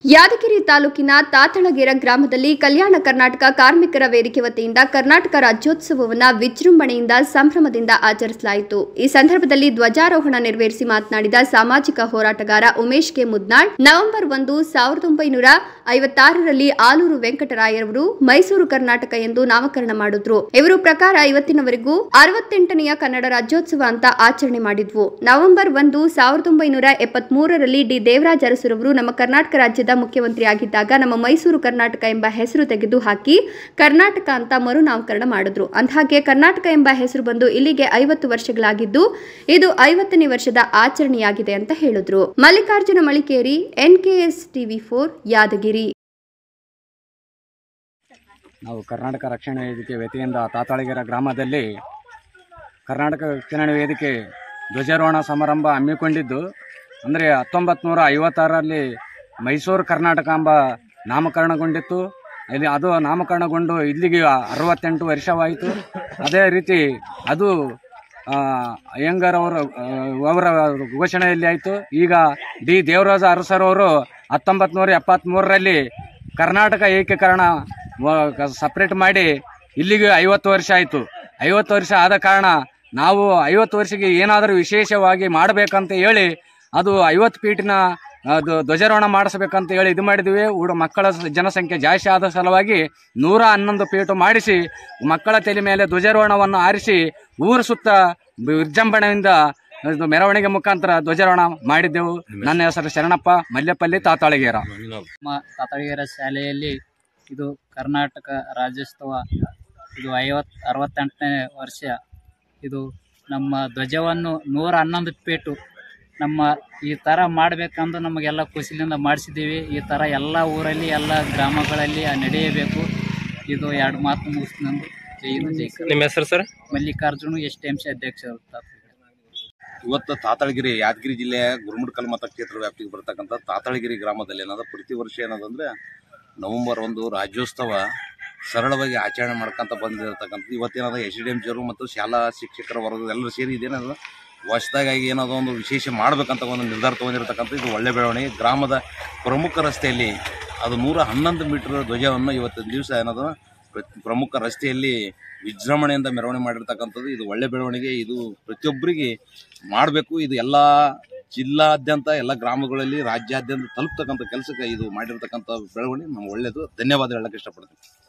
ಯಾದಗಿರಿ ತಾಲೂಕಿನ ತಾತಳಗೆರ ಗ್ರಾಮದಲ್ಲಿ ಕಲ್ಯಾಣ ಕರ್ನಾಟಕ ಕಾರ್ಮಿಕರ ವೇದಿಕೆ ವತಿಯಿಂದ ಕರ್ನಾಟಕ ರಾಜ್ಯೋತ್ಸವವನ್ನು ವಿಜೃಂಭಣೆಯಿಂದ ಸಂಭ್ರಮದಿಂದ ಆಚರಿಸಲಾಯಿತು ಈ ಸಂದರ್ಭದಲ್ಲಿ ಧ್ವಜಾರೋಹಣ ನೆರವೇರಿಸಿ ಮಾತನಾಡಿದ ಸಾಮಾಜಿಕ ಹೋರಾಟಗಾರ ಉಮೇಶ್ ಕೆ ಮುದ್ನಾಳ್ ನವೆಂಬರ್ ಒಂದು ಸಾವಿರದ ಒಂಬೈನೂರ ಐವತ್ತಾರರಲ್ಲಿ ಆಲೂರು ವೆಂಕಟರಾಯರವರು ಮೈಸೂರು ಕರ್ನಾಟಕ ಎಂದು ನಾಮಕರಣ ಮಾಡಿದ್ರು ಇವರು ಪ್ರಕಾರ ಇವತ್ತಿನವರೆಗೂ ಅರವತ್ತೆಂಟನೆಯ ಕನ್ನಡ ರಾಜ್ಯೋತ್ಸವ ಅಂತ ಆಚರಣೆ ಮಾಡಿದ್ವು ನವೆಂಬರ್ ಒಂದು ಸಾವಿರದ ಒಂಬೈನೂರ ಎಪ್ಪತ್ಮೂರರಲ್ಲಿ ಡಿ ದೇವರಾಜ ಅರಸುರವರು ನಮ್ಮ ಕರ್ನಾಟಕ ರಾಜ್ಯದ ಮುಖ್ಯಮಂತ್ರಿ ಆಗಿದ್ದಾಗ ನಮ್ಮ ಮೈಸೂರು ಕರ್ನಾಟಕ ಎಂಬ ಹೆಸರು ತೆಗೆದು ಹಾಕಿ ಕರ್ನಾಟಕ ಅಂತ ಮರು ನಾಮಕರಣ ಮಾಡಿದ್ರು ಅಂದಹಾಗೆ ಕರ್ನಾಟಕ ಎಂಬ ಹೆಸರು ಬಂದು ಇಲ್ಲಿಗೆ ಐವತ್ತು ವರ್ಷಗಳಾಗಿದ್ದು ಇದು ಐವತ್ತನೇ ವರ್ಷದ ಆಚರಣೆಯಾಗಿದೆ ಅಂತ ಹೇಳಿದ್ರು Mallikarjuna Malikeri NKS TV four Yadgiri ನಾವು ಕರ್ನಾಟಕ ರಕ್ಷಣಾ ವೇದಿಕೆ ವತಿಯಿಂದ ತಾತಾಳಗೆರೆ ಗ್ರಾಮದಲ್ಲಿ ಕರ್ನಾಟಕ ರಕ್ಷಣಾ ವೇದಿಕೆ ಧ್ವಜಾರೋಹಣ ಸಮಾರಂಭ ಹಮ್ಮಿಕೊಂಡಿದ್ದು ಅಂದರೆ ಹತ್ತೊಂಬತ್ತು ನೂರ ಐವತ್ತಾರರಲ್ಲಿ ಮೈಸೂರು ಕರ್ನಾಟಕ ಎಂಬ ನಾಮಕರಣಗೊಂಡಿತ್ತು ಇಲ್ಲಿ ಅದು ನಾಮಕರಣಗೊಂಡು ಇಲ್ಲಿಗೆ ಅರವತ್ತೆಂಟು ವರ್ಷವಾಯಿತು ಅದೇ ರೀತಿ ಅದು ಆ, ಅಯ್ಯಂಗಾರ್ ಅವರು ಆ, ಅವರ ಘೋಷಣೆಯಲ್ಲಿ ಆಯಿತು ಈಗ ಡಿ ದೇವರಾಜ ಅರಸರವರು ಹತ್ತೊಂಬತ್ತು ನೂರ ಎಪ್ಪತ್ತ್ಮೂರರಲ್ಲಿ ಕರ್ನಾಟಕ ಏಕೀಕರಣ ಸಪ್ರೇಟ್ ಮಾಡಿ ಇಲ್ಲಿಗೆ ಐವತ್ತು ವರ್ಷ ಆಯಿತು ಐವತ್ತು ವರ್ಷ ಆದ ಕಾರಣ ನಾವು ಐವತ್ತು ವರ್ಷಕ್ಕೆ ಏನಾದರೂ ವಿಶೇಷವಾಗಿ ಮಾಡಬೇಕಂತ ಹೇಳಿ ಅದು ಐವತ್ತು ಫೀಟಿನ ಅದು ಧ್ವಜಾರೋಹಣ ಮಾಡಿಸ್ಬೇಕಂತ ಹೇಳಿ ಇದು ಮಾಡಿದ್ವಿ ಉಡ ಮಕ್ಕಳ ಸ- ಜನಸಂಖ್ಯೆ ಜಾಸ್ತಿ ಆದ ಸಲುವಾಗಿ ನೂರ ಹನ್ನೊಂದು ಫೀಟು ಮಾಡಿಸಿ ಮಕ್ಕಳ ತಲೆ ಮೇಲೆ ಧ್ವಜಾರೋಹಣವನ್ನು ಆರಿಸಿ ಊರು ಸುತ್ತ ವಿಜೃಂಭಣೆಯಿಂದ ಇದು ಮೆರವಣಿಗೆ ಮುಖಾಂತರ ಧ್ವಜಾರೋಹಣ ಮಾಡಿದ್ದೆವು ನನ್ನ ಹೆಸರು ಶರಣಪ್ಪ ಮಲ್ಯಪಲ್ಲಿ ತಾತಾಳಗೇರ ನಮ್ಮ ತಾತಳಗೆರೆ ಶಾಲೆಯಲ್ಲಿ ಇದು ಕರ್ನಾಟಕ ರಾಜ್ಯೋತ್ಸವ ಇದು ಐವತ್ ಅರವತ್ತೆಂಟನೇ ವರ್ಷ ಇದು ನಮ್ಮ ಧ್ವಜವನ್ನು ನೂರ ಹನ್ನೊಂದು ಪೇಟು ನಮ್ಮ ಈ ಥರ ಮಾಡಬೇಕಂದು ನಮಗೆಲ್ಲ ಖುಷಿಲಿಂದ ಮಾಡಿಸಿದ್ದೀವಿ ಈ ಥರ ಎಲ್ಲ ಊರಲ್ಲಿ ಎಲ್ಲ ಗ್ರಾಮಗಳಲ್ಲಿ ನಡೆಯಬೇಕು ಇದು ಎರಡು ಮಾತು ಮುಗಿಸ್ಕೊಂಡು ಜೈ ಹಿಂದ್, ಜೈ ಕರ್ನಾಟಕ. ನಿಮ್ಮ ಹೆಸರು sir Mallikarjuna S T M C ಅಧ್ಯಕ್ಷರು ತಾತಳಗೆರೆ. ಇವತ್ತು ತಾತಳಗಿರಿ ಯಾದಗಿರಿ ಜಿಲ್ಲೆಯ ಗುರುಮುಡ್ಕಲ್ ಮತಕ್ಷೇತ್ರ ವ್ಯಾಪ್ತಿಗೆ ಬರ್ತಕ್ಕಂಥ ತಾತಳಗಿರಿ ಗ್ರಾಮದಲ್ಲಿ ಏನದ ಪ್ರತಿ ವರ್ಷ ಏನದಂದ್ರೆ ನವೆಂಬರ್ ಒಂದು ರಾಜ್ಯೋತ್ಸವ ಸರಳವಾಗಿ ಆಚರಣೆ ಮಾಡ್ಕೊಂತ ಬಂದಿರತಕ್ಕಂಥ ಇವತ್ತೇನದ ಎಸ್ ಡಿ ಎಂ ಜಿಯವರು ಮತ್ತು ಶಾಲಾ ಶಿಕ್ಷಕರ ವರ್ಗ ಎಲ್ಲರೂ ಸೇರಿ ಇದೇನದ ಹೊಸದಾಗಿ ಏನದ ಒಂದು ವಿಶೇಷ ಮಾಡ್ಬೇಕಂತ ಒಂದು ನಿರ್ಧಾರ ತಗೊಂಡಿರ್ತಕ್ಕಂಥ ಇದು ಒಳ್ಳೆ ಬೆಳವಣಿಗೆ ಗ್ರಾಮದ ಪ್ರಮುಖ ರಸ್ತೆಯಲ್ಲಿ ಅದು ನೂರ ಹನ್ನೊಂದು ಮೀಟರ್ ಧ್ವಜವನ್ನು ಇವತ್ತಿನ ದಿವಸ ಏನದ ಪ್ರತಿ- ಪ್ರಮುಖ ರಸ್ತೆಯಲ್ಲಿ ವಿಜೃಂಭಣೆಯಿಂದ ಮೆರವಣಿಗೆ ಮಾಡಿರ್ತಕ್ಕಂಥದ್ದು ಇದು ಒಳ್ಳೆ ಬೆಳವಣಿಗೆ ಇದು ಪ್ರತಿಯೊಬ್ಬರಿಗೆ ಮಾಡಬೇಕು ಇದು ಎಲ್ಲ ಜಿಲ್ಲಾದ್ಯಂತ ಎಲ್ಲ ಗ್ರಾಮಗಳಲ್ಲಿ ರಾಜ್ಯಾದ್ಯಂತ ತಲುಪ್ತಕ್ಕಂಥ ಕೆಲಸಕ್ಕೆ ಇದು ಮಾಡಿರ್ತಕ್ಕಂಥ ಬೆಳವಣಿಗೆ ನಮ್ಗೆ ಒಳ್ಳೆಯದು ಧನ್ಯವಾದ ಹೇಳಕ್ಕೆ ಇಷ್ಟಪಡ್ತೀನಿ